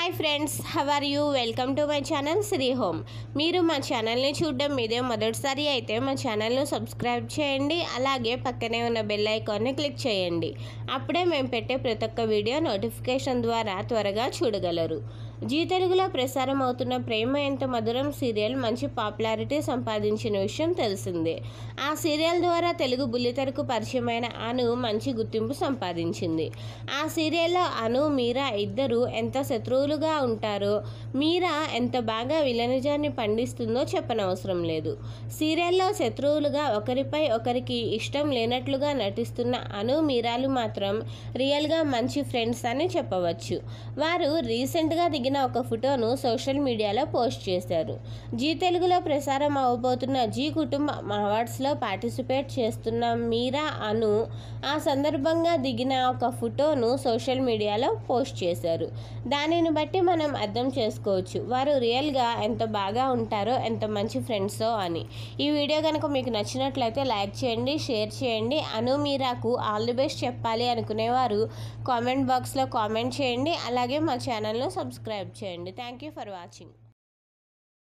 hi friends how are you welcome to my channel Sri home మీరు మా ఛానల్ని చూడడం మీదే మొదటిసారి అయితే మా ఛానల్ను సబ్స్క్రైబ్ చేయండి అలాగే పక్కనే ఉన్న బెల్ ఐకాన్ని క్లిక్ చేయండి అప్పుడే మేము పెట్టే ప్రతి ఒక్క వీడియో నోటిఫికేషన్ ద్వారా త్వరగా చూడగలరు జీ తెలుగులో ప్రసారం అవుతున్న ప్రేమ ఎంత మధురం సీరియల్ మంచి పాపులారిటీ సంపాదించిన విషయం తెలిసిందే ఆ సీరియల్ ద్వారా తెలుగు బుల్లితెరకు పరిచయమైన అను మంచి గుర్తింపు సంపాదించింది ఆ సీరియల్లో అను మీరా ఇద్దరు ఎంత శత్రువులుగా ఉంటారో మీరా ఎంత బాగా విలనిజాన్ని పండిస్తుందో చెప్పనవసరం లేదు సీరియల్లో శత్రువులుగా ఒకరిపై ఒకరికి ఇష్టం లేనట్లుగా నటిస్తున్న అను మీరాలు మాత్రం రియల్గా మంచి ఫ్రెండ్స్ అని చెప్పవచ్చు వారు రీసెంట్గా దిగిన ఒక ఫోటోను సోషల్ మీడియాలో పోస్ట్ చేశారు జీ తెలుగులో ప్రసారం అవ్వబోతున్న జీ కుటుంబ అవార్డ్స్లో పార్టిసిపేట్ చేస్తున్న మీరా అను ఆ సందర్భంగా దిగిన ఒక ఫోటోను సోషల్ మీడియాలో పోస్ట్ చేశారు దానిని బట్టి మనం అర్థం చేసుకోవచ్చు వారు రియల్గా ఎంత బాగా ఉంటారో ఎంత మంచి ఫ్రెండ్సో అని ఈ వీడియో కనుక మీకు నచ్చినట్లయితే లైక్ చేయండి షేర్ చేయండి అను మీరాకు ఆల్ ది బెస్ట్ చెప్పాలి అనుకునేవారు కామెంట్ బాక్స్లో కామెంట్ చేయండి అలాగే మా ఛానల్ను సబ్స్క్రైబ్ చేయండి థ్యాంక్ యూ ఫర్ వాచింగ్